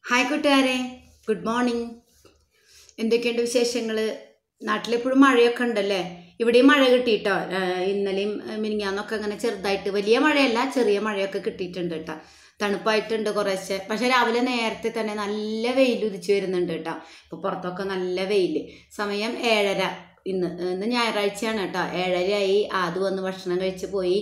hi കൂട്ടുകാരെ good morning എന്തൊക്കെയുണ്ട് വിശേഷങ്ങൾ നാട്ടിലെപ്പോഴും മഴയൊക്കെ ഉണ്ടല്ലേ ഇവിടെയും മഴ കിട്ടിയിട്ടോ ഏഹ് ഇന്നലെയും ഏഹ് മിനിങ്ങാന്നൊക്കെ അങ്ങനെ ചെറുതായിട്ട് വലിയ മഴയല്ല ചെറിയ മഴയൊക്കെ കിട്ടിയിട്ടുണ്ട് കേട്ടോ തണുപ്പായിട്ടുണ്ട് കുറേശ്ശെ പക്ഷെ രാവിലെ നേരത്തെ തന്നെ നല്ല വെയിൽ ഉദിച്ചു വരുന്നുണ്ട് കേട്ടോ ഇപ്പോൾ പുറത്തൊക്കെ നല്ല വെയിൽ സമയം ഏഴര ഇന്ന് ഇന്ന് ഞായറാഴ്ചയാണ് കേട്ടോ ഏഴരയായി ആദ്യം വന്ന് ഭക്ഷണം കഴിച്ച് പോയി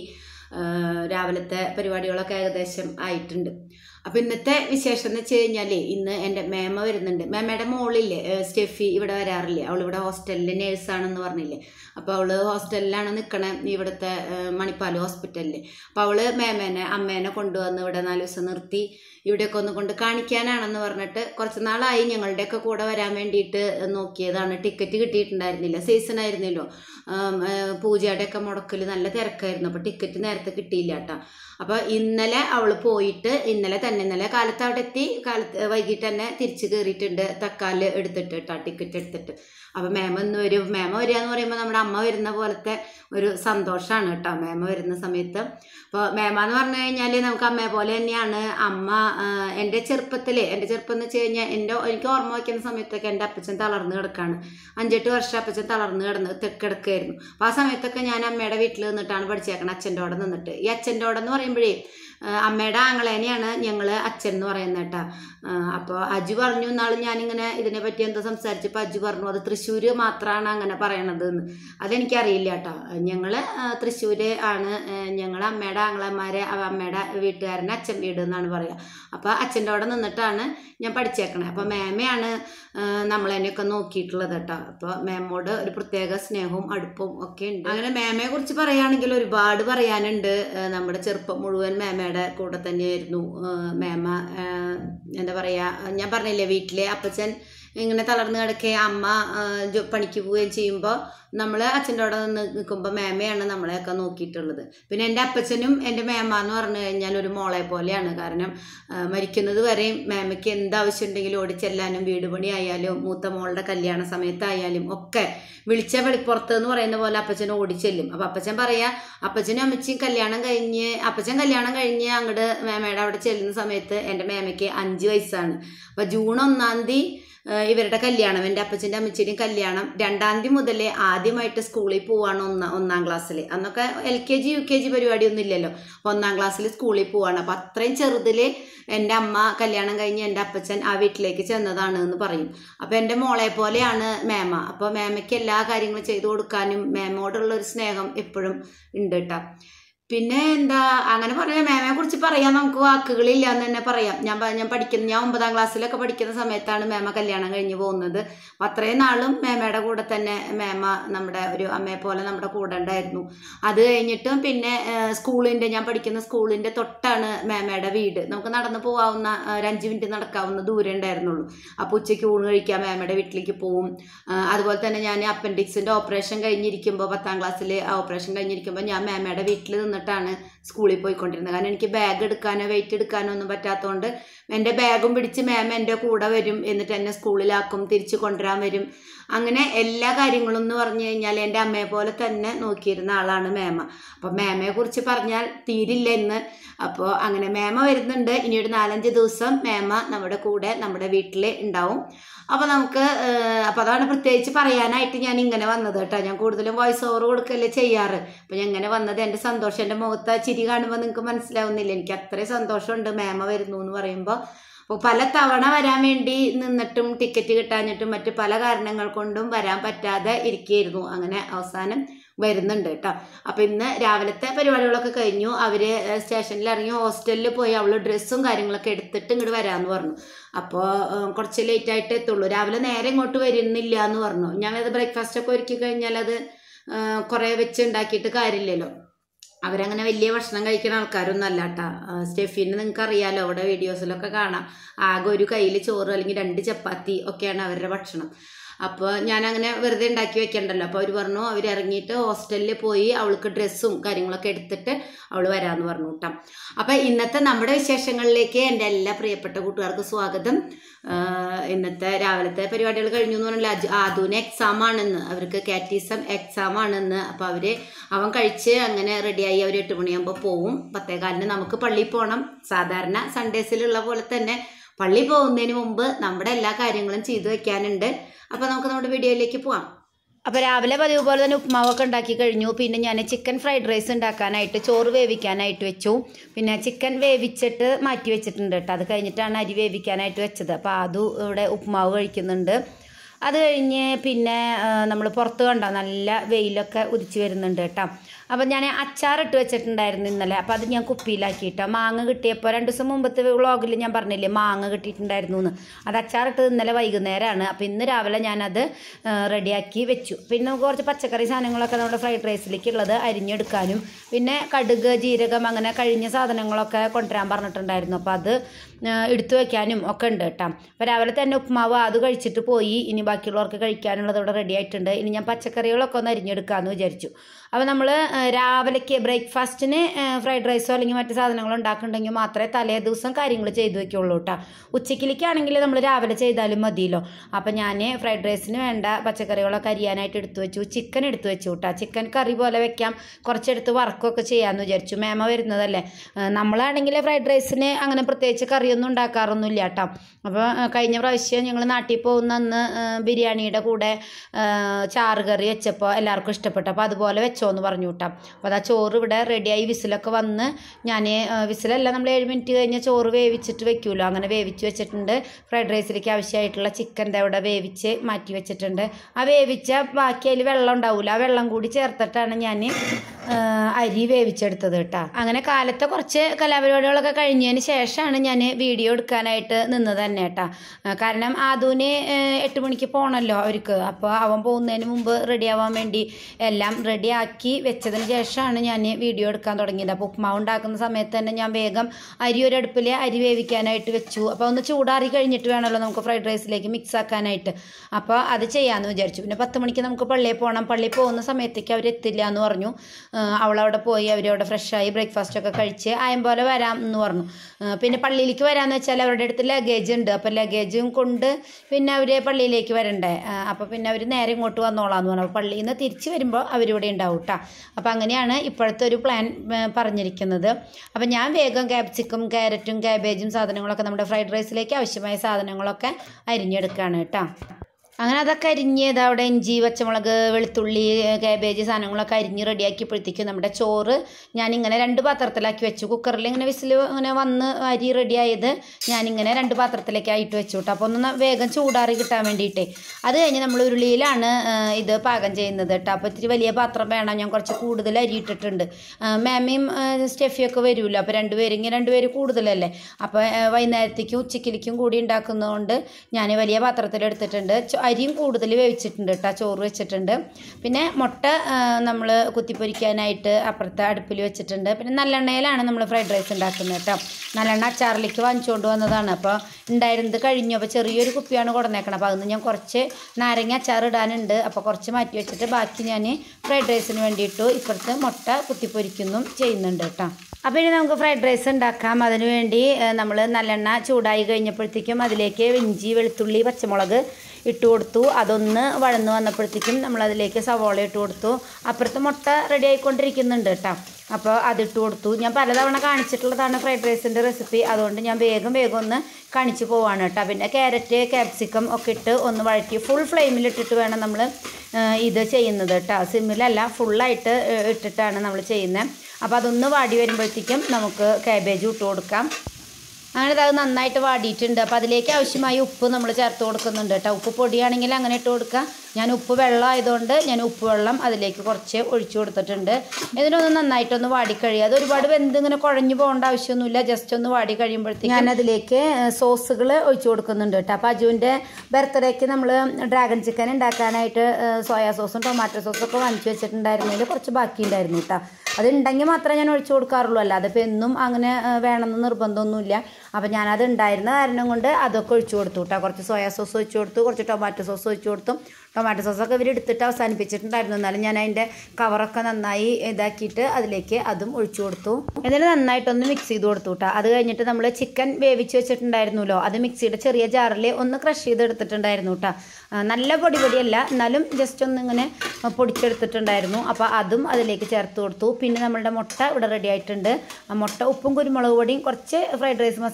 ഏഹ് രാവിലത്തെ പരിപാടികളൊക്കെ ഏകദേശം ആയിട്ടുണ്ട് അപ്പം ഇന്നത്തെ വിശേഷം എന്ന് വെച്ച് കഴിഞ്ഞാൽ ഇന്ന് എൻ്റെ മേമ വരുന്നുണ്ട് മേമയുടെ മോളില്ലേ ഏഹ് സ്റ്റെഫി ഇവിടെ വരാറില്ലേ അവൾ ഇവിടെ ഹോസ്റ്റലിൽ നേഴ്സാണെന്ന് പറഞ്ഞില്ലേ അപ്പോൾ അവൾ ഹോസ്റ്റലിലാണ് നിൽക്കണേ ഇവിടുത്തെ ഏഹ് മണിപ്പാൽ ഹോസ്പിറ്റലിൽ അപ്പോൾ അവൾ മേമേനെ അമ്മേനെ കൊണ്ടുവന്ന് ഇവിടെ നാല് ദിവസം നിർത്തി ഇവിടെയൊക്കെ ഒന്ന് കൊണ്ട് കാണിക്കാനാണെന്ന് പറഞ്ഞിട്ട് കുറച്ച് നാളായി ഞങ്ങളുടെയൊക്കെ കൂടെ വരാൻ വേണ്ടിയിട്ട് നോക്കിയതാണ് ടിക്കറ്റ് കിട്ടിയിട്ടുണ്ടായിരുന്നില്ല സീസൺ ആയിരുന്നല്ലോ ആം, ഏഹ് പൂജയുടെയൊക്കെ മുടക്കൽ നല്ല തിരക്കായിരുന്നു അപ്പോൾ ടിക്കറ്റ് നേരത്തെ കിട്ടിയില്ല കേട്ടോ അപ്പോൾ ഇന്നലെ അവൾ പോയിട്ട് ഇന്നലെ തന്നെ ഇന്നലെ കാലത്ത് അവിടെ എത്തി കാലത്ത് വൈകിട്ട് തന്നെ തിരിച്ച് കയറിയിട്ടുണ്ട് തക്കാല് എടുത്തിട്ട് കേട്ടോ ടിക്കറ്റ് എടുത്തിട്ട് അപ്പോൾ മേമ ഒന്ന് വരും മേമ വരിക എന്ന് പറയുമ്പോൾ നമ്മുടെ അമ്മ വരുന്ന പോലത്തെ ഒരു സന്തോഷമാണ് കേട്ടോ മേമ വരുന്ന സമയത്ത് അപ്പോൾ മേമ എന്ന് പറഞ്ഞു കഴിഞ്ഞാൽ നമുക്ക് അമ്മയെ പോലെ തന്നെയാണ് അമ്മ ആ, എൻ്റെ ചെറുപ്പത്തിൽ എൻ്റെ ചെറുപ്പം എന്ന് വെച്ച് കഴിഞ്ഞാൽ എൻ്റെ എനിക്ക് ഓർമ്മ വയ്ക്കുന്ന സമയത്തൊക്കെ എൻ്റെ അപ്പച്ചൻ തളർന്ന് കിടക്കാണ് അഞ്ചെട്ട് വർഷം അപ്പച്ചൻ തളർന്ന് കിടന്ന് തെ- കിടക്കുകയായിരുന്നു അപ്പോൾ ആ സമയത്തൊക്കെ ഞാൻ അമ്മയുടെ വീട്ടിൽ നിന്നിട്ടാണ് പഠിച്ചേക്കണം അച്ഛൻ്റെ അവിടെ നിന്നിട്ട് ഈ അച്ഛൻ്റെ അവിടെ എന്ന് പറയുമ്പോഴേ ആ, അമ്മയുടെ ആങ്ങളേനെയാണ് ഞങ്ങൾ അച്ഛൻ എന്ന് പറയുന്നത് കേട്ടോ അപ്പോൾ അജു പറഞ്ഞു എന്നാൾ ഞാനിങ്ങനെ ഇതിനെ പറ്റി എന്തോ സംസാരിച്ചപ്പോൾ അജു പറഞ്ഞു അത് തൃശ്ശൂർ മാത്രമാണ് അങ്ങനെ പറയണത് എന്ന് അതെനിക്കറിയില്ല കേട്ടോ ഞങ്ങൾ തൃശ്ശൂർ ആണ് ഞങ്ങൾ അമ്മയുടെ ആങ്ങളമാരെ അവ അമ്മയുടെ വീട്ടുകാരനെ അച്ഛൻ വീട് എന്നാണ് പറയുക അപ്പോൾ അച്ഛൻ്റെ അവിടെ നിന്നിട്ടാണ് ഞാൻ പഠിച്ചേക്കണേ അപ്പോൾ മേമയാണ് ആ, നമ്മളെന്നെയൊക്കെ നോക്കിയിട്ടുള്ളത് കേട്ടോ അപ്പോൾ മേമോട് ഒരു പ്രത്യേക സ്നേഹവും അടുപ്പവും ഒക്കെ ഉണ്ട് അങ്ങനെ മേമയെ കുറിച്ച് പറയുകയാണെങ്കിൽ ഒരുപാട് പറയാനുണ്ട് ആ, നമ്മുടെ ചെറുപ്പം മുഴുവൻ മേമയുടെ കൂടെ തന്നെയായിരുന്നു ആ, മേമ ആ, എന്താ പറയുക ഞാൻ പറഞ്ഞില്ലേ വീട്ടിലെ അപ്പച്ചൻ ഇങ്ങനെ തളർന്ന് കിടക്കുകയും അമ്മ ആ, ജോ- പണിക്ക് പോവുകയും ചെയ്യുമ്പോൾ നമ്മൾ അച്ഛൻ്റെ അവിടെ നിന്ന് നിൽക്കുമ്പോൾ മേമയാണ് നമ്മളെയൊക്കെ നോക്കിയിട്ടുള്ളത് പിന്നെ എൻ്റെ അപ്പച്ചനും എൻ്റെ മേമ എന്ന് പറഞ്ഞു കഴിഞ്ഞാൽ ഒരു മോളെ പോലെയാണ് കാരണം ആ, മരിക്കുന്നത് വരെയും മേമയ്ക്ക് എന്താവശ്യം ഉണ്ടെങ്കിലും ഓടിച്ചെല്ലാനും വീട് പണി ആയാലും മൂത്ത മോളുടെ കല്യാണ സമയത്തായാലും ഒക്കെ വിളിച്ച വെളിപ്പുറത്ത് എന്ന് പറയുന്ന പോലെ അപ്പച്ചൻ ഓടിച്ചെല്ലും അപ്പം അപ്പച്ചൻ പറയാ അപ്പച്ചനും അമ്മച്ചിയും കല്യാണം കഴിഞ്ഞ് അപ്പച്ചൻ കല്യാണം കഴിഞ്ഞ് അങ്ങോട്ട് മേമയുടെ അവിടെ ചെല്ലുന്ന സമയത്ത് എൻ്റെ മേമയ്ക്ക് അഞ്ച് വയസ്സാണ് അപ്പം ജൂൺ ഒന്നാം തീയതി ഏഹ് ഇവരുടെ കല്യാണം എൻ്റെ അപ്പച്ചൻ്റെ അമ്മച്ചിയുടെയും കല്യാണം രണ്ടാം തീയതി മുതലേ ആദ്യമായിട്ട് സ്കൂളിൽ പോവാണ് ഒന്നാം ഒന്നാം ക്ലാസ്സിൽ അന്നൊക്കെ L K G U K G പരിപാടിയൊന്നും ഇല്ലല്ലോ അപ്പോൾ ഒന്നാം ക്ലാസ്സിൽ സ്കൂളിൽ പോവാണ് അപ്പോൾ അത്രയും ചെറുതിൽ എൻ്റെ അമ്മ കല്യാണം കഴിഞ്ഞ് എൻ്റെ അപ്പച്ചൻ ആ വീട്ടിലേക്ക് ചെന്നതാണ് എന്ന് പറയും അപ്പോൾ എൻ്റെ മോളെ പോലെയാണ് മേമ അപ്പോൾ മേമയ്ക്ക് എല്ലാ കാര്യങ്ങളും ചെയ്തു കൊടുക്കാനും മേമോടുള്ള ഒരു സ്നേഹം എപ്പോഴും ഉണ്ട് കേട്ടോ പിന്നെ എന്താ അങ്ങനെ പറയാം മേമയെ കുറിച്ച് പറയാൻ നമുക്ക് വാക്കുകളില്ല എന്ന് തന്നെ പറയാം ഞാൻ പ- ഞാൻ പഠിക്കുന്ന ഞാൻ ഒമ്പതാം ക്ലാസ്സിലൊക്കെ പഠിക്കുന്ന സമയത്താണ് മേമ കല്യാണം കഴിഞ്ഞ് പോകുന്നത് അപ്പം അത്രയും നാളും മേമയുടെ കൂടെ തന്നെ മേമ നമ്മുടെ ഒരു അമ്മയെ പോലെ നമ്മുടെ കൂടെ ഉണ്ടായിരുന്നു അത് കഴിഞ്ഞിട്ടും പിന്നെ സ്കൂളിൻ്റെ ഞാൻ പഠിക്കുന്ന സ്കൂളിൻ്റെ തൊട്ടാണ് മേമയുടെ വീട് നമുക്ക് നടന്ന് പോകാവുന്ന ആ, ഒരു അഞ്ച് മിനിറ്റ് നടക്കാവുന്ന ദൂരം ഉണ്ടായിരുന്നുള്ളൂ അപ്പോൾ ഉച്ചയ്ക്ക് ഊണ് കഴിക്കാൻ മേമയുടെ വീട്ടിലേക്ക് പോവും ആ, അതുപോലെ തന്നെ ഞാൻ അപ്പൻഡിക്സിൻ്റെ ഓപ്പറേഷൻ കഴിഞ്ഞിരിക്കുമ്പോൾ പത്താം ക്ലാസ്സിൽ ഓപ്പറേഷൻ കഴിഞ്ഞിരിക്കുമ്പോൾ ഞാൻ മേമയുടെ വീട്ടിൽ നിന്നിട്ടാണ് സ്കൂളിൽ പോയിക്കൊണ്ടിരുന്നത് കാരണം എനിക്ക് ബാഗ് എടുക്കാനോ വെയിറ്റ് എടുക്കാനോ ഒന്നും പറ്റാത്തതുകൊണ്ട് എൻ്റെ ബാഗും പിടിച്ച് മേമ എൻ്റെ കൂടെ വരും എന്നിട്ട് എന്നെ സ്കൂളിലാക്കും തിരിച്ച് കൊണ്ടുവരാൻ വരും അങ്ങനെ എല്ലാ കാര്യങ്ങളും എന്ന് പറഞ്ഞു കഴിഞ്ഞാൽ എൻ്റെ അമ്മയെ പോലെ തന്നെ നോക്കിയിരുന്ന ആളാണ് മേമ അപ്പം മേമയെ കുറിച്ച് പറഞ്ഞാൽ തീരില്ല എന്ന് അപ്പോൾ അങ്ങനെ മേമ വരുന്നുണ്ട് ഇനി ഒരു നാലഞ്ച് ദിവസം മേമ നമ്മുടെ കൂടെ നമ്മുടെ വീട്ടിൽ ഉണ്ടാവും അപ്പോൾ നമുക്ക് അപ്പോൾ അതാണ് പ്രത്യേകിച്ച് പറയാനായിട്ട് ഞാൻ ഇങ്ങനെ വന്നത് കേട്ടോ ഞാൻ കൂടുതലും വോയിസ് ഓവർ കൊടുക്കല്ലേ ചെയ്യാറ് അപ്പോൾ ഞാൻ ഇങ്ങനെ വന്നത് എൻ്റെ സന്തോഷം എൻ്റെ മുഖത്ത് ആ ചിരി കാണുമ്പോൾ നിങ്ങൾക്ക് മനസ്സിലാവുന്നില്ല എനിക്ക് അത്രയും സന്തോഷമുണ്ട് മേമ വരുന്നു എന്ന് പറയുമ്പോൾ അപ്പോൾ പല തവണ വരാൻ വേണ്ടി നിന്നിട്ടും ടിക്കറ്റ് കിട്ടാഞ്ഞിട്ടും മറ്റു പല കാരണങ്ങൾ കൊണ്ടും വരാൻ പറ്റാതെ ഇരിക്കുകയായിരുന്നു അങ്ങനെ അവസാനം വരുന്നുണ്ട് കേട്ടോ അപ്പോൾ ഇന്ന് രാവിലത്തെ പരിപാടികളൊക്കെ കഴിഞ്ഞു അവർ സ്റ്റേഷനിൽ ഇറങ്ങി ഹോസ്റ്റലിൽ പോയി അവൾ ഡ്രസ്സും കാര്യങ്ങളൊക്കെ എടുത്തിട്ട് ഇങ്ങോട്ട് വരാമെന്ന് പറഞ്ഞു അപ്പോൾ കുറച്ച് ലേറ്റ് ആയിട്ട് എത്തുള്ളൂ രാവിലെ നേരെ ഇങ്ങോട്ട് വരുന്നില്ല എന്ന് പറഞ്ഞു ഞാനത് ബ്രേക്ക്ഫാസ്റ്റ് ഒക്കെ ഒരുക്കി കഴിഞ്ഞാൽ അത് കുറേ വെച്ച് ഉണ്ടാക്കിയിട്ട് കാര്യമില്ലല്ലോ അവരങ്ങനെ വലിയ ഭക്ഷണം കഴിക്കുന്ന ആൾക്കാരൊന്നും അല്ല കേട്ടോ സ്റ്റെഫിന് നിങ്ങൾക്ക് അറിയാലോ അവിടെ വീഡിയോസിലൊക്കെ കാണാം ആകെ ഒരു കയ്യിൽ ചോറ് അല്ലെങ്കിൽ രണ്ട് ചപ്പാത്തി ഒക്കെയാണ് അവരുടെ ഭക്ഷണം അപ്പോൾ ഞാൻ അങ്ങനെ വെറുതെ ഉണ്ടാക്കി വെക്കണ്ടല്ലോ അപ്പോൾ അവർ പറഞ്ഞു അവർ ഇറങ്ങിയിട്ട് ഹോസ്റ്റലിൽ പോയി അവൾക്ക് ഡ്രസ്സും കാര്യങ്ങളൊക്കെ എടുത്തിട്ട് അവൾ വരാമെന്ന് പറഞ്ഞു കേട്ടോ അപ്പോൾ ഇന്നത്തെ നമ്മുടെ വിശേഷങ്ങളിലേക്ക് എൻ്റെ എല്ലാ പ്രിയപ്പെട്ട കൂട്ടുകാർക്ക് സ്വാഗതം ആഹ് ഇന്നത്തെ രാവിലത്തെ പരിപാടികൾ കഴിഞ്ഞു എന്ന് പറഞ്ഞാൽ ആദൂന് എക്സാം ആണെന്ന് അവർക്ക് കാറ്റീസം എക്സാം ആണെന്ന് അപ്പോൾ അവർ അവൻ കഴിച്ച് അങ്ങനെ റെഡിയായി അവർ എട്ട് മണിയാകുമ്പോൾ പോവും പത്തേകാലിന് നമുക്ക് പള്ളിയിൽ പോകണം സാധാരണ സൺഡേസിലുള്ള പോലെ തന്നെ പള്ളി പോകുന്നതിന് മുമ്പ് നമ്മുടെ എല്ലാ കാര്യങ്ങളും ചെയ്തു വെക്കാനുണ്ട് അപ്പോൾ നമുക്ക് നമ്മുടെ വീഡിയോയിലേക്ക് പോവാം അപ്പോൾ രാവിലെ പതിവ് പോലെ തന്നെ ഉപ്മാവൊക്കെ ഉണ്ടാക്കി കഴിഞ്ഞു പിന്നെ ഞാൻ ചിക്കൻ ഫ്രൈഡ് റൈസ് ഉണ്ടാക്കാനായിട്ട് ചോറ് വേവിക്കാനായിട്ട് വെച്ചു പിന്നെ ചിക്കൻ വേവിച്ചിട്ട് മാറ്റി വെച്ചിട്ടുണ്ട് കേട്ടോ അത് കഴിഞ്ഞിട്ടാണ് അരി വേവിക്കാനായിട്ട് വെച്ചത് അപ്പോൾ അതും ഇവിടെ ഉപ്മാവ് കഴിക്കുന്നുണ്ട് അത് കഴിഞ്ഞ് പിന്നെ നമ്മൾ പുറത്ത് കണ്ടോ നല്ല വെയിലൊക്കെ ഉദിച്ച് വരുന്നുണ്ട് കേട്ടോ അപ്പം ഞാൻ അച്ചാറിട്ട് വെച്ചിട്ടുണ്ടായിരുന്നു ഇന്നലെ അപ്പോൾ അത് ഞാൻ കുപ്പിയിലാക്കിയിട്ടോ മാങ്ങ കിട്ടിയപ്പോൾ രണ്ട് ദിവസം മുമ്പത്തെ വ്ളോഗിൽ ഞാൻ പറഞ്ഞില്ലേ മാങ്ങ കിട്ടിയിട്ടുണ്ടായിരുന്നു എന്ന് അത് അച്ചാറിട്ട് ഇന്നലെ വൈകുന്നേരമാണ് അപ്പോൾ ഇന്ന് രാവിലെ ഞാനത് റെഡിയാക്കി വെച്ചു പിന്നെ നമുക്ക് കുറച്ച് പച്ചക്കറി സാധനങ്ങളൊക്കെ നമ്മുടെ ഫ്രൈഡ് റൈസിലേക്ക് ഉള്ളത് അരിഞ്ഞെടുക്കാനും പിന്നെ കടുക് ജീരകം അങ്ങനെ കഴിഞ്ഞ സാധനങ്ങളൊക്കെ കൊണ്ടുവരാൻ പറഞ്ഞിട്ടുണ്ടായിരുന്നു അപ്പോൾ അത് എടുത്തു വെക്കാനും ഒക്കെ ഉണ്ട് കേട്ടോ അപ്പോൾ രാവിലെ തന്നെ ഉപ്മാവ് അത് കഴിച്ചിട്ട് പോയി ഇനി ബാക്കിയുള്ളവർക്ക് കഴിക്കാനുള്ളത് ഇവിടെ റെഡി ആയിട്ടുണ്ട് ഇനി ഞാൻ പച്ചക്കറികളൊക്കെ ഒന്ന് അരിഞ്ഞെടുക്കാമെന്ന് വിചാരിച്ചു അപ്പോൾ നമ്മൾ രാവിലേക്ക് ബ്രേക്ക്ഫാസ്റ്റിന് ഫ്രൈഡ് റൈസോ അല്ലെങ്കിൽ മറ്റു സാധനങ്ങളോ ഉണ്ടാക്കുന്നുണ്ടെങ്കിൽ മാത്രമേ തലേ ദിവസം കാര്യങ്ങൾ ചെയ്തു വെക്കുള്ളൂ കേട്ടോ ഉച്ചക്കിലേക്കാണെങ്കിൽ നമ്മൾ രാവിലെ ചെയ്താലും മതിയല്ലോ അപ്പോൾ ഞാൻ ഫ്രൈഡ് റൈസിന് വേണ്ട പച്ചക്കറികളൊക്കെ അരിയാനായിട്ട് എടുത്തു വെച്ചു ചിക്കൻ എടുത്തു വെച്ചു കേട്ടോ ചിക്കൻ കറി പോലെ വെക്കാം കുറച്ചെടുത്ത് വറക്കൊക്കെ ചെയ്യാമെന്ന് വിചാരിച്ചു മേമ വരുന്നതല്ലേ നമ്മളാണെങ്കിൽ ഫ്രൈഡ് റൈസിന് അങ്ങനെ പ്രത്യേകിച്ച് കറിയൊന്നും ഉണ്ടാക്കാറൊന്നുമില്ല കേട്ടോ അപ്പോൾ കഴിഞ്ഞ പ്രാവശ്യം ഞങ്ങൾ നാട്ടിൽ പോകുന്ന അന്ന് ബിരിയാണിയുടെ കൂടെ ചാറ് കറി വെച്ചപ്പോൾ എല്ലാവർക്കും ഇഷ്ടപ്പെട്ടു അപ്പോൾ അതുപോലെ വെച്ചോ എന്ന് പറഞ്ഞു കേട്ടോ അപ്പോൾ അതാ ചോറ് ഇവിടെ റെഡിയായി വിസിലൊക്കെ വന്ന് ഞാൻ വിസിലല്ല നമ്മൾ ഏഴ് മിനിറ്റ് കഴിഞ്ഞ് ചോറ് വേവിച്ചിട്ട് വെക്കുമല്ലോ അങ്ങനെ വേവിച്ച് വെച്ചിട്ടുണ്ട് ഫ്രൈഡ് റൈസിലേക്ക് ആവശ്യമായിട്ടുള്ള ചിക്കൻ ഇവിടെ വേവിച്ച് മാറ്റി വെച്ചിട്ടുണ്ട് ആ വേവിച്ച ബാക്കി അതിൽ വെള്ളം ഉണ്ടാവില്ല ആ വെള്ളം കൂടി ചേർത്തിട്ടാണ് ഞാൻ അരി വേവിച്ചെടുത്തത് കേട്ടോ അങ്ങനെ കാലത്തെ കുറച്ച് കലാപരിപാടികളൊക്കെ കഴിഞ്ഞതിന് ശേഷമാണ് ഞാൻ വീഡിയോ എടുക്കാനായിട്ട് നിന്നത് തന്നെ കേട്ടോ കാരണം ആദൂന് എട്ട് മണിക്ക് പോകണമല്ലോ അവർക്ക് അപ്പോൾ അവൻ പോകുന്നതിന് മുമ്പ് റെഡിയാവാൻ വേണ്ടി എല്ലാം റെഡിയാക്കി വെച്ചതിന് ശേഷമാണ് ഞാൻ വീഡിയോ എടുക്കാൻ തുടങ്ങിയത് അപ്പോൾ ഉപ്മാവ് ഉണ്ടാക്കുന്ന സമയത്ത് തന്നെ ഞാൻ വേഗം അരി ഒരു അടുപ്പിൽ അരി വേവിക്കാനായിട്ട് വെച്ചു അപ്പോൾ ഒന്ന് ചൂടാറി കഴിഞ്ഞിട്ട് വേണമല്ലോ നമുക്ക് ഫ്രൈഡ് റൈസിലേക്ക് മിക്സ് ആക്കാനായിട്ട് അപ്പോൾ അത് ചെയ്യാമെന്ന് വിചാരിച്ചു പിന്നെ പത്ത് മണിക്ക് നമുക്ക് പള്ളിയിൽ പോകണം പള്ളിയിൽ പോകുന്ന സമയത്തേക്ക് അവർ എത്തില്ല എന്ന് പറഞ്ഞു അവളവിടെ പോയി അവരവിടെ ഫ്രഷായി ബ്രേക്ക്ഫാസ്റ്റ് ഒക്കെ കഴിച്ച് ആയം പോലെ വരാം എന്ന് പറഞ്ഞു പിന്നെ പള്ളിയിലേക്ക് വരാമെന്ന് വെച്ചാൽ അവരുടെ അടുത്ത് ലഗേജ് ഉണ്ട് അപ്പോൾ ലഗേജും കൊണ്ട് പിന്നെ അവർ പള്ളിയിലേക്ക് വരണ്ടേ അപ്പോൾ പിന്നെ അവർ നേരെ ഇങ്ങോട്ട് വന്നോളാന്ന് പറഞ്ഞു അപ്പോൾ പള്ളിയിൽ നിന്ന് തിരിച്ച് വരുമ്പോൾ അവരിവിടെ ഉണ്ടാവും കേട്ടോ അപ്പോൾ അങ്ങനെയാണ് ഇപ്പോഴത്തെ ഒരു പ്ലാൻ പറഞ്ഞിരിക്കുന്നത് അപ്പോൾ ഞാൻ വേഗം ക്യാപ്സിക്കും ക്യാരറ്റും ക്യാബേജും സാധനങ്ങളൊക്കെ നമ്മുടെ ഫ്രൈഡ് റൈസിലേക്ക് ആവശ്യമായ സാധനങ്ങളൊക്കെ അരിഞ്ഞെടുക്കുകയാണ് കേട്ടോ അങ്ങനെ അതൊക്കെ അരിഞ്ഞ് ഇതാ അവിടെ ഇഞ്ചി പച്ചമുളക് വെളുത്തുള്ളി കാബേജ് സാധനങ്ങളൊക്കെ അരിഞ്ഞ് റെഡിയാക്കിയപ്പോഴത്തേക്കും നമ്മുടെ ചോറ് ഞാനിങ്ങനെ രണ്ട് പാത്രത്തിലാക്കി വെച്ചു കുക്കറിൽ ഇങ്ങനെ വിസിൽ ഇങ്ങനെ വന്ന് അരി റെഡിയായത് ഞാനിങ്ങനെ രണ്ട് പാത്രത്തിലേക്ക് ആയിട്ട് വെച്ചു കേട്ടോ അപ്പോൾ ഒന്ന് വേഗം ചൂടാറി കിട്ടാൻ വേണ്ടിയിട്ടേ അത് കഴിഞ്ഞ് നമ്മൾ ഉരുളിയിലാണ് ഇത് പാകം ചെയ്യുന്നത് കേട്ടോ അപ്പോൾ ഇത്തിരി വലിയ പാത്രം വേണം ഞാൻ കുറച്ച് കൂടുതൽ അരി ഇട്ടിട്ടുണ്ട് മാമയും സ്റ്റെഫിയൊക്കെ വരുമല്ലോ അപ്പോൾ രണ്ടുപേരും ഇങ്ങനെ രണ്ടുപേര് കൂടുതലല്ലേ അപ്പോൾ വൈകുന്നേരത്തേക്കും ഉച്ചക്കിലേക്കും കൂടി ഉണ്ടാക്കുന്നതുകൊണ്ട് ഞാൻ വലിയ പാത്രത്തിൽ എടുത്തിട്ടുണ്ട് അരിയും കൂടുതൽ വേവിച്ചിട്ടുണ്ട് കേട്ടോ ചോറ് വെച്ചിട്ടുണ്ട് പിന്നെ മുട്ട നമ്മൾ കുത്തിപ്പൊരിക്കാനായിട്ട് അപ്പുറത്തെ അടുപ്പിൽ വെച്ചിട്ടുണ്ട് പിന്നെ നല്ലെണ്ണയിലാണ് നമ്മൾ ഫ്രൈഡ് റൈസ് ഉണ്ടാക്കുന്നത് കേട്ടോ നല്ലെണ്ണ അച്ചാറിലേക്ക് വാങ്ങിച്ചുകൊണ്ട് വന്നതാണ് അപ്പോൾ ഉണ്ടായിരുന്നത് കഴിഞ്ഞു അപ്പോൾ ചെറിയൊരു കുപ്പിയാണ് കൊടുന്നേക്കണം അപ്പോൾ അതിന് ഞാൻ കുറച്ച് നാരങ്ങ അച്ചാർ ഇടാനുണ്ട് അപ്പോൾ കുറച്ച് മാറ്റി വെച്ചിട്ട് ബാക്കി ഞാൻ ഫ്രൈഡ് റൈസിന് വേണ്ടിയിട്ടു ഇപ്പുറത്ത് മുട്ട കുത്തിപ്പൊരിക്കുന്നു ചെയ്യുന്നുണ്ട് കേട്ടോ അപ്പോൾ ഇനി നമുക്ക് ഫ്രൈഡ് റൈസ് ഉണ്ടാക്കാം അതിന് വേണ്ടി നമ്മൾ നല്ലെണ്ണ ചൂടായി കഴിഞ്ഞപ്പോഴത്തേക്കും അതിലേക്ക് ഇഞ്ചി വെളുത്തുള്ളി പച്ചമുളക് ഇട്ട് കൊടുത്തു അതൊന്ന് വഴന്ന് വന്നപ്പോഴത്തേക്കും നമ്മളതിലേക്ക് സവോള ഇട്ട് കൊടുത്തു അപ്പുറത്ത് മുട്ട റെഡി ആയിക്കൊണ്ടിരിക്കുന്നുണ്ട് കേട്ടോ അപ്പോൾ അതിട്ട് കൊടുത്തു ഞാൻ പലതവണ കാണിച്ചിട്ടുള്ളതാണ് ഫ്രൈഡ് റൈസിൻ്റെ റെസിപ്പി അതുകൊണ്ട് ഞാൻ വേഗം വേഗം ഒന്ന് കാണിച്ച് പോവാണ് കേട്ടോ പിന്നെ ക്യാരറ്റ് ക്യാപ്സിക്കം ഒക്കെ ഇട്ട് ഒന്ന് വഴറ്റി ഫുൾ ഫ്ലെയിമിലിട്ടിട്ട് വേണം നമ്മൾ ഇത് ചെയ്യുന്നത് കേട്ടോ സിമ്മിലല്ല ഫുള്ളായിട്ട് ഇട്ടിട്ടാണ് നമ്മൾ ചെയ്യുന്നത് അപ്പോൾ അതൊന്ന് വാടി വരുമ്പോഴത്തേക്കും നമുക്ക് കാബേജ് ഇട്ട് കൊടുക്കാം അങ്ങനെ അത് നന്നായിട്ട് വാടിയിട്ടുണ്ട് അപ്പോൾ അതിലേക്ക് ആവശ്യമായ ഉപ്പ് നമ്മൾ ചേർത്ത് കൊടുക്കുന്നുണ്ട് കേട്ടോ ഉപ്പ് പൊടിയാണെങ്കിൽ അങ്ങനെ ഇട്ട് കൊടുക്കുക ഞാൻ ഉപ്പ് വെള്ളം ആയതുകൊണ്ട് ഞാൻ ഉപ്പ് വെള്ളം അതിലേക്ക് കുറച്ച് ഒഴിച്ചു കൊടുത്തിട്ടുണ്ട് ഇതിനൊന്ന് നന്നായിട്ടൊന്ന് വാടിക്കഴിയുക അത് ഒരുപാട് വെന്ത് ഇങ്ങനെ കുഴഞ്ഞു പോകേണ്ട ആവശ്യമൊന്നുമില്ല ജസ്റ്റ് ഒന്ന് വാടി കഴിയുമ്പോഴത്തേക്ക് ഞാൻ അതിലേക്ക് സോസുകൾ ഒഴിച്ചു കൊടുക്കുന്നുണ്ട് കേട്ടോ അപ്പോൾ അജുവിൻ്റെ ബർത്ത്ഡേക്ക് നമ്മൾ ഡ്രാഗൺ ചിക്കൻ ഉണ്ടാക്കാനായിട്ട് സോയാ സോസും ടൊമാറ്റോ സോസും ഒക്കെ വാങ്ങിച്ചു വെച്ചിട്ടുണ്ടായിരുന്നതിൽ കുറച്ച് ബാക്കി ഉണ്ടായിരുന്നു കേട്ടോ അത് ഉണ്ടെങ്കിൽ മാത്രമേ ഞാൻ ഒഴിച്ചു കൊടുക്കാറുള്ളൂ അല്ലാതെ ഇപ്പോൾ എന്നും അങ്ങനെ വേണമെന്ന് നിർബന്ധമൊന്നുമില്ല അപ്പോൾ ഞാനത് ഉണ്ടായിരുന്ന കാരണം കൊണ്ട് അതൊക്കെ ഒഴിച്ചു കൊടുത്തു കേട്ടോ കുറച്ച് സോയാ സോസ് ഒഴിച്ചു കൊടുത്തു കുറച്ച് ടൊമാറ്റോ സോസ് ഒഴിച്ചു കൊടുത്തു ടൊമാറ്റോ സോസൊക്കെ ഇവർ എടുത്തിട്ട് അവസാനിപ്പിച്ചിട്ടുണ്ടായിരുന്നു എന്നാലും ഞാൻ അതിൻ്റെ കവറൊക്കെ നന്നായി ഇതാക്കിയിട്ട് അതിലേക്ക് അതും ഒഴിച്ചു കൊടുത്തു എന്നിട്ട് നന്നായിട്ടൊന്ന് മിക്സ് ചെയ്ത് കൊടുത്തു കേട്ടോ അത് കഴിഞ്ഞിട്ട് നമ്മൾ ചിക്കൻ വേവിച്ച് വെച്ചിട്ടുണ്ടായിരുന്നല്ലോ അത് മിക്സിയുടെ ചെറിയ ജാറിൽ ഒന്ന് ക്രഷ് ചെയ്ത് എടുത്തിട്ടുണ്ടായിരുന്നു കേട്ടോ നല്ല പൊടി പൊടിയല്ല എന്നാലും ജസ്റ്റ് ഒന്ന് ഇങ്ങനെ പൊടിച്ചെടുത്തിട്ടുണ്ടായിരുന്നു അപ്പോൾ അതും അതിലേക്ക് ചേർത്ത് കൊടുത്തു പിന്നെ നമ്മളുടെ മുട്ട ഇവിടെ റെഡി ആയിട്ടുണ്ട് ആ മുട്ട ഉപ്പും കുരുമുളക് പൊടിയും കുറച്ച് ഫ്രൈഡ് റൈസ് മസാല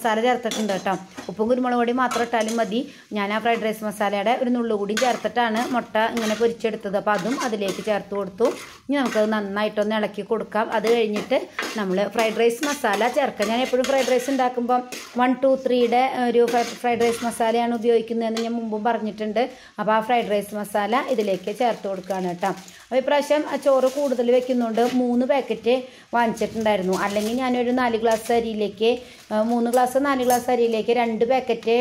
മസാല ചേർത്തിട്ടുണ്ട് കേട്ടോ ഉപ്പും കുരുമുളക് പൊടി മാത്രം ഇട്ടാലും മതി ഞാൻ ആ ഫ്രൈഡ് റൈസ് മസാലയുടെ ഒരു നുള്ളു കൂടി ചേർത്തിട്ടാണ് മുട്ട ഇങ്ങനെ പൊരിച്ചെടുത്തത് അപ്പോൾ അതും അതിലേക്ക് ചേർത്ത് കൊടുത്തു ഇനി നമുക്കത് നന്നായിട്ടൊന്ന് ഇളക്കി കൊടുക്കാം അത് കഴിഞ്ഞിട്ട് നമ്മൾ ഫ്രൈഡ് റൈസ് മസാല ചേർക്കാം ഞാൻ എപ്പോഴും ഫ്രൈഡ് റൈസ് ഉണ്ടാക്കുമ്പം വൺ ടു ത്രീയുടെ ഒരു ഫ്രൈഡ് റൈസ് മസാലയാണ് ഉപയോഗിക്കുന്നതെന്ന് ഞാൻ മുമ്പും പറഞ്ഞിട്ടുണ്ട് അപ്പോൾ ആ ഫ്രൈഡ് റൈസ് മസാല ഇതിലേക്ക് ചേർത്ത് കൊടുക്കുകയാണ് കേട്ടോ അപ്പോൾ ഇപ്രാവശ്യം ആ ചോറ് കൂടുതൽ വെക്കുന്നുണ്ട് മൂന്ന് പാക്കറ്റ് വാങ്ങിച്ചിട്ടുണ്ടായിരുന്നു അല്ലെങ്കിൽ ഞാനൊരു നാല് ഗ്ലാസ് അരിയിലേക്ക് ആ, മൂന്ന് ഗ്ലാസ് നാല് ഗ്ലാസ് അരിയിലേക്ക് രണ്ട് പാക്കറ്റ്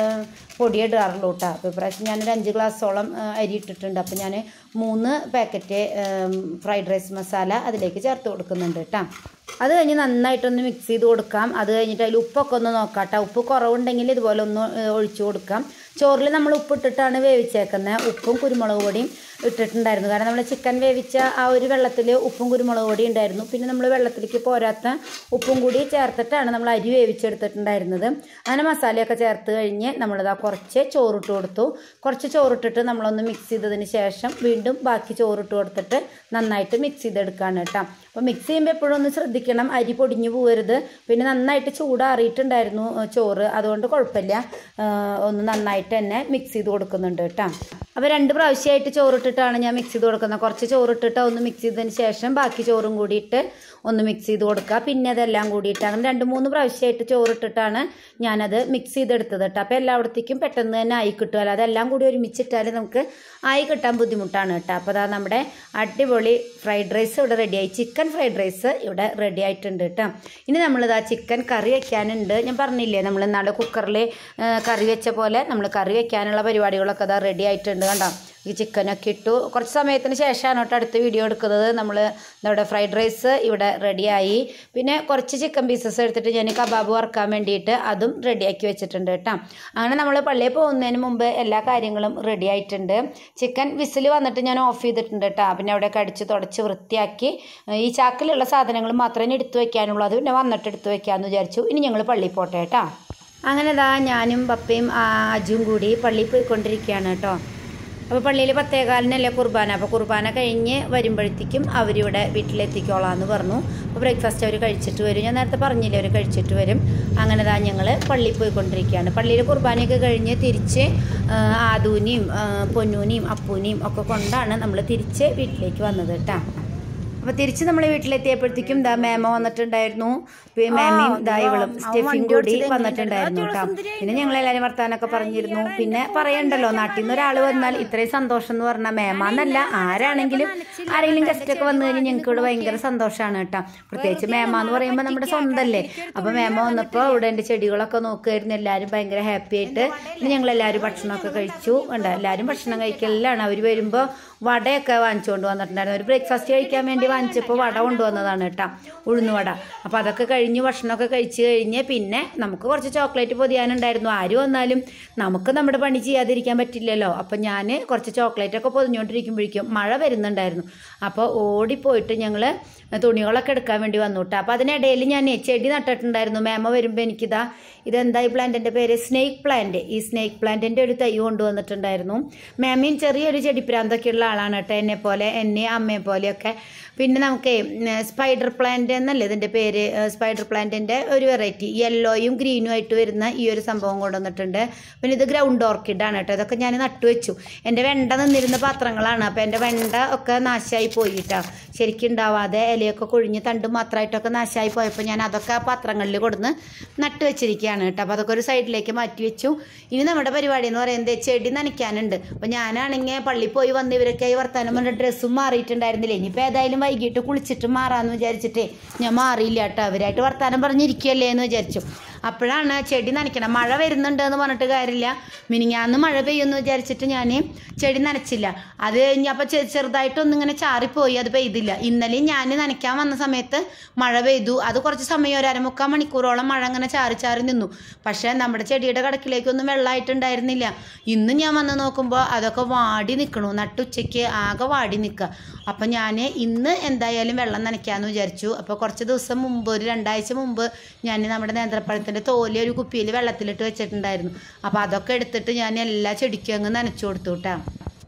പൊടി ഇടാറുള്ളൂ കേട്ടോ അപ്പോൾ ഇപ്രാവശ്യം ഞാനൊരു അഞ്ച് ഗ്ലാസ്സോളം ആ, അരി ഇട്ടിട്ടുണ്ട് അപ്പോൾ ഞാൻ മൂന്ന് പാക്കറ്റ് ഫ്രൈഡ് റൈസ് മസാല അതിലേക്ക് ചേർത്ത് കൊടുക്കുന്നുണ്ട് കേട്ടോ അത് കഴിഞ്ഞ് നന്നായിട്ടൊന്ന് മിക്സ് ചെയ്ത് കൊടുക്കാം അത് കഴിഞ്ഞിട്ട് അതിൽ ഉപ്പൊക്കെ ഒന്ന് നോക്കാം കേട്ടോ ഉപ്പ് കുറവുണ്ടെങ്കിൽ ഇതുപോലെ ഒന്ന് ഏ, ഒഴിച്ചു കൊടുക്കാം ചോറിൽ നമ്മൾ ഉപ്പിട്ടിട്ടാണ് വേവിച്ചേക്കുന്നത് ഉപ്പും കുരുമുളക് പൊടിയും ഇട്ടിട്ടുണ്ടായിരുന്നു കാരണം നമ്മൾ ചിക്കൻ വേവിച്ച ആ ഒരു വെള്ളത്തിൽ ഉപ്പും കുരുമുളക് പൊടി ഉണ്ടായിരുന്നു പിന്നെ നമ്മൾ വെള്ളത്തിലേക്ക് പോരാത്ത ഉപ്പും കൂടി ചേർത്തിട്ടാണ് നമ്മൾ അരി വേവിച്ചെടുത്തിട്ടുണ്ടായിരുന്നത് അങ്ങനെ മസാലയൊക്കെ ചേർത്ത് കഴിഞ്ഞ് നമ്മളിതാ കുറച്ച് ചോറിട്ട് കൊടുത്തു കുറച്ച് ചോറിട്ടിട്ട് നമ്മളൊന്ന് മിക്സ് ചെയ്തതിന് ശേഷം വീണ്ടും ബാക്കി ചോറിട്ട് കൊടുത്തിട്ട് നന്നായിട്ട് മിക്സ് ചെയ്തെടുക്കുകയാണ് കേട്ടോ അപ്പോൾ മിക്സ് ചെയ്യുമ്പോൾ എപ്പോഴും ഒന്ന് ശ്രദ്ധിക്കണം അരി പൊടിഞ്ഞു പോകരുത് പിന്നെ നന്നായിട്ട് ചൂടാറിയിട്ടുണ്ടായിരുന്നു ഏഹ്, ചോറ് അതുകൊണ്ട് കുഴപ്പമില്ല ഏഹ്, ഒന്ന് നന്നായിട്ട് തന്നെ മിക്സ് ചെയ്ത് കൊടുക്കുന്നുണ്ട് കേട്ടോ അപ്പോൾ രണ്ട് പ്രാവശ്യമായിട്ട് ചോറിട്ടിട്ടാണ് ഞാൻ മിക്സ് ചെയ്ത് കൊടുക്കുന്നത് കുറച്ച് ചോറിട്ടിട്ട് ഒന്ന് മിക്സ് ചെയ്തതിന് ശേഷം ബാക്കി ചോറും കൂടിയിട്ട് ഒന്ന് മിക്സ് ചെയ്ത് കൊടുക്കുക പിന്നെ അതെല്ലാം കൂടിയിട്ട് അങ്ങനെ രണ്ട് മൂന്ന് പ്രാവശ്യമായിട്ട് ചോറിട്ടിട്ടാണ് ഞാനത് മിക്സ് ചെയ്തെടുത്തത് കേട്ടോ അപ്പോൾ എല്ലായിടത്തേക്കും പെട്ടെന്ന് തന്നെ ആയി കിട്ടുമല്ലോ അതെല്ലാം കൂടി ഒരുമിച്ചിട്ടാൽ നമുക്ക് ആയി കിട്ടാൻ ബുദ്ധിമുട്ടാണ് കേട്ടോ അപ്പോൾ അതാ നമ്മുടെ അടിപൊളി ഫ്രൈഡ് റൈസ് ഇവിടെ റെഡിയായി ചിക്കൻ ഫ്രൈഡ് റൈസ് ഇവിടെ റെഡി ആയിട്ടുണ്ട് കേട്ടോ ഇനി നമ്മളിതാ ചിക്കൻ കറി വെക്കാനുണ്ട് ഞാൻ പറഞ്ഞില്ലേ നമ്മൾ നാളെ കുക്കറിൽ കറി വെച്ച പോലെ നമ്മൾ കറി വെക്കാനുള്ള പരിപാടികളൊക്കെ അതാ റെഡി ആയിട്ടുണ്ട് കണ്ടോ ഈ ചിക്കനൊക്കെ ഇട്ടു കുറച്ച് സമയത്തിന് ശേഷമാണ് കേട്ടോ അടുത്ത വീഡിയോ എടുക്കുന്നത് നമ്മൾ നമ്മുടെ ഫ്രൈഡ് റൈസ് ഇവിടെ റെഡിയായി പിന്നെ കുറച്ച് ചിക്കൻ പീസസ് എടുത്തിട്ട് ഞാൻ കബാബ് വറക്കാൻ വേണ്ടിയിട്ട് അതും റെഡിയാക്കി വെച്ചിട്ടുണ്ട് കേട്ടോ അങ്ങനെ നമ്മൾ പള്ളിയിൽ പോകുന്നതിന് മുമ്പ് എല്ലാ കാര്യങ്ങളും റെഡി ആയിട്ടുണ്ട് ചിക്കൻ വിസിൽ വന്നിട്ട് ഞാൻ ഓഫ് ചെയ്തിട്ടുണ്ട് കേട്ടോ പിന്നെ അവിടെ അടിച്ച് തുടച്ച് വൃത്തിയാക്കി ഈ ചാക്കിലുള്ള സാധനങ്ങൾ മാത്രമേ എടുത്തു വെക്കാനുള്ളൂ അത് പിന്നെ വന്നിട്ട് എടുത്തു വെക്കാമെന്ന് വിചാരിച്ചു ഇനി ഞങ്ങൾ പള്ളിയിൽ പോട്ടെ കേട്ടോ അങ്ങനെ ഇതാ ഞാനും പപ്പയും ആ, അജുവും കൂടി പള്ളിയിൽ പോയിക്കൊണ്ടിരിക്കുകയാണ് കേട്ടോ അപ്പോൾ പള്ളിയിൽ പത്തേകാലിനല്ലേ കുർബാന അപ്പോൾ കുർബാന കഴിഞ്ഞ് വരുമ്പോഴത്തേക്കും അവരിവിടെ വീട്ടിലെത്തിക്കോളാന്ന് പറഞ്ഞു അപ്പോൾ ബ്രേക്ക്ഫാസ്റ്റ് അവർ കഴിച്ചിട്ട് വരും ഞാൻ നേരത്തെ പറഞ്ഞില്ലേ അവർ കഴിച്ചിട്ട് വരും അങ്ങനെ താ ഞങ്ങൾ പള്ളിയിൽ പോയിക്കൊണ്ടിരിക്കുകയാണ് പള്ളിയിൽ കുർബാനയൊക്കെ കഴിഞ്ഞ് തിരിച്ച് ആ, ആദൂനെയും ആ, പൊന്നൂനെയും അപ്പൂനെയും ഒക്കെ കൊണ്ടാണ് നമ്മൾ തിരിച്ച് വീട്ടിലേക്ക് വന്നത് കേട്ടോ അപ്പോൾ തിരിച്ച് നമ്മൾ വീട്ടിലെത്തിയപ്പോഴത്തേക്കും ദാ മേമ വന്നിട്ടുണ്ടായിരുന്നു പിന്നെ മേമയും ദാ ഇവളും സ്റ്റെഫിയും കൂടി വന്നിട്ടുണ്ടായിരുന്നു കേട്ടോ പിന്നെ ഞങ്ങൾ എല്ലാവരും വർത്താനൊക്കെ പറഞ്ഞിരുന്നു പിന്നെ പറയണ്ടല്ലോ നാട്ടിൽ നിന്ന് ഒരാൾ വന്നാൽ ഇത്രയും സന്തോഷം എന്ന് പറഞ്ഞാൽ മേമ എന്നല്ല ആരാണെങ്കിലും ആരെങ്കിലും ഗസ്റ്റ് ഒക്കെ വന്നു കഴിഞ്ഞാൽ ഞങ്ങൾക്ക് ഇവിടെ ഭയങ്കര സന്തോഷമാണ് കേട്ടോ പ്രത്യേകിച്ച് മേമ എന്ന് പറയുമ്പോൾ നമ്മുടെ സ്വന്തമല്ലേ അപ്പോൾ മേമ വന്നപ്പോൾ ഇവിടെ എൻ്റെ ചെടികളൊക്കെ നോക്കുമായിരുന്നു എല്ലാവരും ഭയങ്കര ഹാപ്പി ആയിട്ട് പിന്നെ ഞങ്ങൾ എല്ലാവരും ഭക്ഷണമൊക്കെ കഴിച്ചു ഉണ്ട് എല്ലാവരും ഭക്ഷണം കഴിക്കലാണ് അവർ വരുമ്പോൾ വടയൊക്കെ വാങ്ങിച്ചുകൊണ്ട് വന്നിട്ടുണ്ടായിരുന്നു ഒരു ബ്രേക്ക്ഫാസ്റ്റ് കഴിക്കാൻ വേണ്ടി വാങ്ങിച്ചപ്പോൾ വട കൊണ്ടുവന്നതാണ് കേട്ടോ ഉഴുന്നുവട അപ്പോൾ അതൊക്കെ കഴിഞ്ഞ് ഭക്ഷണമൊക്കെ കഴിച്ച് കഴിഞ്ഞ് പിന്നെ നമുക്ക് കുറച്ച് ചോക്ലേറ്റ് പൊതിയാനുണ്ടായിരുന്നു ആര് വന്നാലും നമുക്ക് നമ്മുടെ പണി ചെയ്യാതിരിക്കാൻ പറ്റില്ലല്ലോ അപ്പോൾ ഞാൻ കുറച്ച് ചോക്ലേറ്റ് ഒക്കെ പൊതിഞ്ഞുകൊണ്ടിരിക്കുമ്പോഴേക്കും മഴ വരുന്നുണ്ടായിരുന്നു അപ്പോൾ ഓടിപ്പോയിട്ട് ഞങ്ങൾ തുണികളൊക്കെ എടുക്കാൻ വേണ്ടി വന്നു കേട്ടോ അപ്പോൾ അതിനിടയിൽ ഞാൻ ചെടി നട്ടിട്ടുണ്ടായിരുന്നു മേമ വരുമ്പോൾ എനിക്കിതാ ഇതെന്താ ഈ പ്ലാന്റിൻ്റെ പേര് സ്നേക്ക് പ്ലാന്റ് ഈ സ്നേക്ക് പ്ലാന്റിൻ്റെ ഒരു തൈ കൊണ്ടുവന്നിട്ടുണ്ടായിരുന്നു മേമയും ചെറിയൊരു ചെടിപ്രാന്തൊക്കെ ഉള്ള ആളാണ് കേട്ടോ എന്നെ പോലെ എന്നെ അമ്മയെ പോലെയൊക്കെ പിന്നെ നമുക്ക് സ്പൈഡർ പ്ലാന്റ് എന്നല്ലേ ഇതിൻ്റെ പേര് സ്പൈഡർ പ്ലാന്റിൻ്റെ ഒരു വെറൈറ്റി യെല്ലോയും ഗ്രീനും ആയിട്ട് വരുന്ന ഈ ഒരു സംഭവം കൊണ്ടുവന്നിട്ടുണ്ട് പിന്നെ ഇത് ഗ്രൗണ്ട് ഓർക്കിഡാണ് കേട്ടോ ഇതൊക്കെ ഞാൻ നട്ടുവെച്ചു എൻ്റെ വെണ്ട നിന്നിരുന്ന പാത്രങ്ങളാണ് അപ്പോൾ എൻ്റെ വെണ്ട ഒക്കെ നാശമായി പോയിട്ടാ ശരിക്കും ഉണ്ടാവാതെ ഇലയൊക്കെ കൊഴിഞ്ഞ് തണ്ട് മാത്രമായിട്ടൊക്കെ നാശമായി പോയപ്പോൾ ഞാൻ അതൊക്കെ ആ പാത്രങ്ങളിൽ കൊടുന്ന് നട്ട് വെച്ചിരിക്കുകയാണ് കേട്ടോ അപ്പോൾ അതൊക്കെ ഒരു സൈഡിലേക്ക് മാറ്റി വെച്ചു ഇനി നമ്മുടെ പരിപാടി എന്ന് പറയുന്നത് ചെടി നനയ്ക്കാനുണ്ട് അപ്പോൾ ഞാനാണെങ്കിൽ പള്ളിയിൽ പോയി വന്ന് ഇവരൊക്കെ ഈ വർത്താനം പറഞ്ഞ ഡ്രസ്സും മാറിയിട്ടുണ്ടായിരുന്നില്ല ഇനിയിപ്പോൾ ഏതായാലും വൈകിട്ട് കുളിച്ചിട്ട് മാറാമെന്ന് വിചാരിച്ചിട്ടേ ഞാൻ മാറിയില്ല കേട്ടോ അവരായിട്ട് വർത്താനം പറഞ്ഞിരിക്കുകയല്ലേ എന്ന് വിചാരിച്ചു അപ്പോഴാണ് ചെടി നനയ്ക്കണം മഴ വരുന്നുണ്ട് എന്ന് പറഞ്ഞിട്ട് കാര്യമില്ല മിനിങ്ങാന്ന് മഴ പെയ്യുമെന്ന് വിചാരിച്ചിട്ട് ഞാൻ ചെടി നനച്ചില്ല അത് കഴിഞ്ഞപ്പോൾ ചെറുതായിട്ടൊന്നിങ്ങനെ ചാറിപ്പോയി അത് പെയ്തില്ല ഇന്നലെയും ഞാൻ നനയ്ക്കാൻ വന്ന സമയത്ത് മഴ പെയ്തു അത് കുറച്ച് സമയം ഒരു അരമുക്കാൽ മണിക്കൂറോളം മഴ അങ്ങനെ ചാറി ചാറി നിന്നു പക്ഷേ നമ്മുടെ ചെടിയുടെ കടക്കിലേക്കൊന്നും വെള്ളമായിട്ടുണ്ടായിരുന്നില്ല ഇന്ന് ഞാൻ വന്ന് നോക്കുമ്പോൾ അതൊക്കെ വാടി നിൽക്കണു നട്ടുച്ചയ്ക്ക് ആകെ വാടി നിൽക്കുക അപ്പം ഞാൻ ഇന്ന് എന്തായാലും വെള്ളം നനയ്ക്കാമെന്ന് വിചാരിച്ചു അപ്പോൾ കുറച്ച് ദിവസം മുമ്പ് ഒരു രണ്ടാഴ്ച മുമ്പ് ഞാൻ നമ്മുടെ നേന്ത്രപ്പഴത്തിൻ്റെ തോല് ഒരു കുപ്പിയിൽ വെള്ളത്തിലിട്ട് വെച്ചിട്ടുണ്ടായിരുന്നു അപ്പോൾ അതൊക്കെ എടുത്തിട്ട് ഞാൻ എല്ലാ ചെടിക്കും അങ്ങ് നനച്ചു കൊടുത്തു കേട്ടോ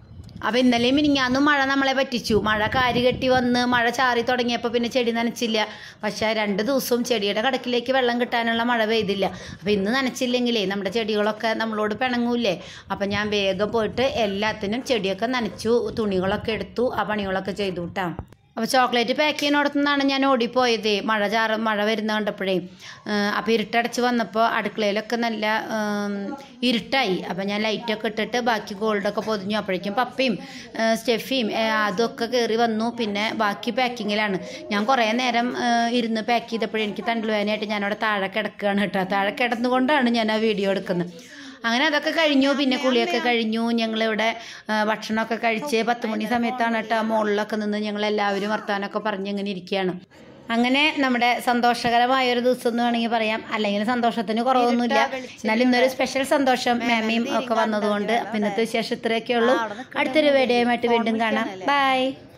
അപ്പോൾ ഇന്നലെയും മിനിങ്ങാന്നും മഴ നമ്മളെ പറ്റിച്ചു മഴ കാരി കെട്ടി വന്ന് മഴ ചാറി തുടങ്ങിയപ്പോൾ പിന്നെ ചെടി നനച്ചില്ല പക്ഷേ രണ്ട് ദിവസവും ചെടിയുടെ കടക്കിലേക്ക് വെള്ളം കിട്ടാനുള്ള മഴ പെയ്തില്ല അപ്പോൾ ഇന്ന് നനച്ചില്ലെങ്കിലേ നമ്മുടെ ചെടികളൊക്കെ നമ്മളോട് പിണങ്ങൂലേ അപ്പം ഞാൻ വേഗം പോയിട്ട് എല്ലാത്തിനും ചെടിയൊക്കെ നനച്ചു തുണികളൊക്കെ എടുത്തു ആ പണികളൊക്കെ ചെയ്തു കേട്ടോ അപ്പോൾ ചോക്ലേറ്റ് പാക്ക് ചെയ്യുന്നിടത്തുനിന്നാണ് ഞാൻ ഓടിപ്പോയത് മഴ ചാറ് മഴ വരുന്ന കണ്ടപ്പോഴേ അപ്പോൾ ഇരുട്ടടച്ച് വന്നപ്പോൾ അടുക്കളയിലൊക്കെ നല്ല ഉം, ഇരുട്ടായി അപ്പോൾ ഞാൻ ലൈറ്റൊക്കെ ഇട്ടിട്ട് ബാക്കി ഗോൾഡൊക്കെ പൊതിഞ്ഞു അപ്പോഴേക്കും പപ്പയും ഏ, സ്റ്റെഫിയും ഏ, അതൊക്കെ കയറി വന്നു പിന്നെ ബാക്കി പാക്കിങ്ങിലാണ് ഞാൻ കുറേ നേരം ഏ, ഇരുന്ന് പാക്ക് ചെയ്തപ്പോഴേ എനിക്ക് തണ്ടുവേദനയായിട്ട് ഞാനവിടെ താഴെ കിടക്കുകയാണ് കേട്ടോ താഴെ കിടന്നുകൊണ്ടാണ് ഞാൻ ആ വീഡിയോ എടുക്കുന്നത് അങ്ങനെ അതൊക്കെ കഴിഞ്ഞു പിന്നെ കുളിയൊക്കെ കഴിഞ്ഞു ഞങ്ങളിവിടെ ആ, ഭക്ഷണമൊക്കെ കഴിച്ച് പത്ത് മണി സമയത്താണ് കേട്ടോ മുകളിലൊക്കെ നിന്ന് ഞങ്ങൾ എല്ലാവരും വർത്താനമൊക്കെ പറഞ്ഞ് ഇങ്ങനെ ഇരിക്കുകയാണ് അങ്ങനെ നമ്മുടെ സന്തോഷകരമായ ഒരു ദിവസം എന്ന് വേണമെങ്കിൽ പറയാം അല്ലെങ്കിൽ സന്തോഷത്തിന് കുറവൊന്നുമില്ല എന്നാലും ഇന്നൊരു സ്പെഷ്യൽ സന്തോഷം മാമിയും ഒക്കെ വന്നതുകൊണ്ട് അപ്പം ഇന്നത്തെ വിശേഷം ഇത്രയൊക്കെ ഉള്ളൂ അടുത്തൊരു വീഡിയോയുമായിട്ട് വീണ്ടും കാണാം ബൈ